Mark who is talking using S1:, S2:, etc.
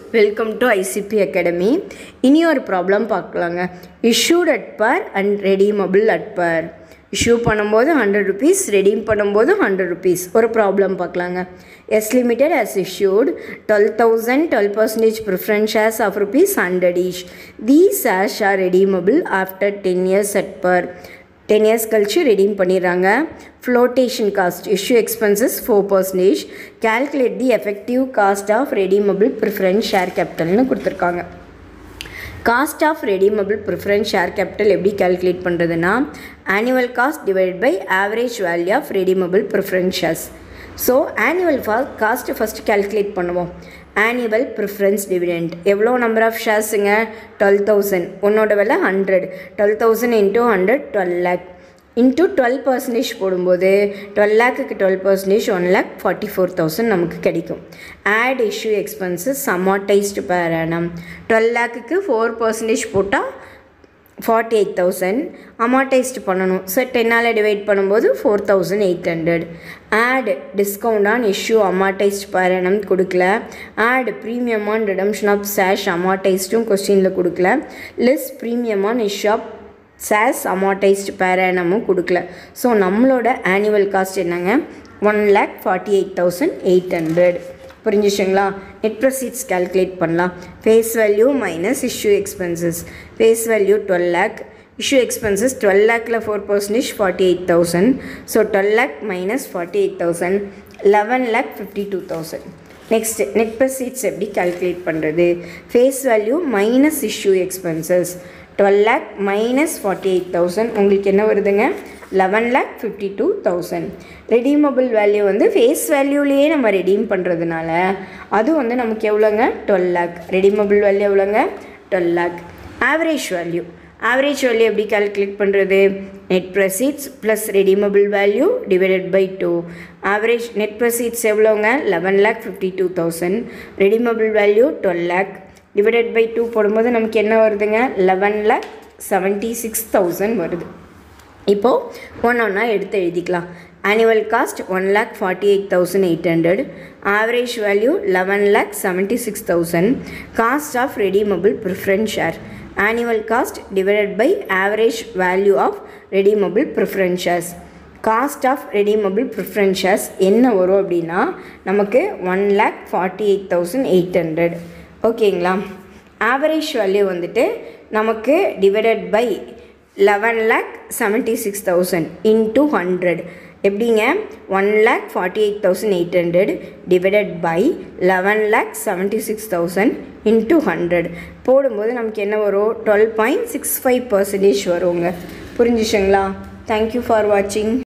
S1: welcome to ICP academy இனி ஒரு problem பார்க்கலாங்க issued at par and redeemable at par issue பண்ணும்போது hundred rupees redeem பண்ணும்போது hundred rupees ஒரு ப்ராப்ளம் பார்க்கலாங்க S limited as issued twelve thousand twelve percentage preference shares of rupees hundred each these shares are redeemable after ten years at par ten years கழிச்சு redeem பண்ணிடுறாங்க flotation cost issue expenses four percentage calculate the effective cost of redeemable preference share கேபிட்டல்னு கொடுத்துருக்காங்க cost of redeemable preference share capital எப்படி calculate பண்ணுறதுன்னா annual cost divide by average value of redeemable preference shares so annual ஃபா cost first calculate பண்ணுவோம் annual preference dividend எவ்வளோ number of ஷேர்ஸுங்க twelve thousand உன்னோட விலை hundred twelve thousand into hundred twelve lakh into twelve percentage போடும்போது twelve லேக்குக்கு twelve percentage one lakh forty four thousand நமக்கு கிடைக்கும் add issue expenses amortised per annum twelve லேக்குக்கு ஃபோர் பர்சன்டேஜ் போட்டால் ஃபார்ட்டி எயிட் தௌசண்ட் அமார்டைஸ்டு பண்ணணும் so டென்னால் டிவைட் பண்ணும்போது four thousand eight hundred add discount on issue amortised per annum கொடுக்கல add premium on redemption of சேஷ் அமார்டைஸ்டும் கொஸ்டினில் கொடுக்கல less premium on issue of சேஸ் அமார்டைஸ்டு பேர் annum-ம் கொடுக்கல ஸோ நம்மளோட ஆனுவல் காஸ்ட் என்னங்க one lakh forty eight thousand eight hundred புரிஞ்சுச்சுங்களா நெட் ப்ரொசீட்ஸ் கால்குலேட் பண்ணலாம் face value minus issue expenses face value twelve lakh issue expenses twelve லேக்கில் four percentage forty eight thousand so twelve lakh minus forty eight thousand eleven lakh fifty two thousand next net proceeds எப்படி calculate பண்ணுறது face value minus issue expenses twelve lakh minus forty eight thousand உங்களுக்கு என்ன வருதுங்க eleven lakh fifty two thousand redeemable value வந்து face வேல்யூலேயே நம்ம redeem பண்ணுறதுனால அது வந்து நமக்கு எவ்வளோங்க டுவெல் லேக் ரெடீமபிள் வேல்யூ எவ்வளோங்க twelve lakh average value average value எப்படி கால்குலேட் பண்ணுறது net proceeds plus redeemable value divided by two average net proceeds எவ்வளோங்க eleven lakh fifty two thousand redeemable value twelve lakh divided by two போடும்போது நமக்கு என்ன வருதுங்க eleven lakh seventy six thousand வருது இப்போது ஒன்று ஒன்றா எடுத்து எழுதிக்கலாம் annual cost one lakh forty eight thousand eight hundred average value eleven lakh seventy six thousand cost of redeemable preference share annual cost divided by average value of redeemable preference shares cost of redeemable preference shares என்ன வரும் அப்படின்னா நமக்கு one lakh forty eight thousand eight hundred ஓகேங்களா average value வந்துட்டு நமக்கு divided by eleven lakh seventy six thousand into hundred எப்படிங்க one lakh forty eight thousand eight hundred divided by eleven lakh seventy six thousand into hundred போடும்போது நமக்கு என்ன வரும் twelve point six five percentage வருங்க புரிஞ்சுச்சுங்களா தேங்க்யூ ஃபார் வாட்சிங்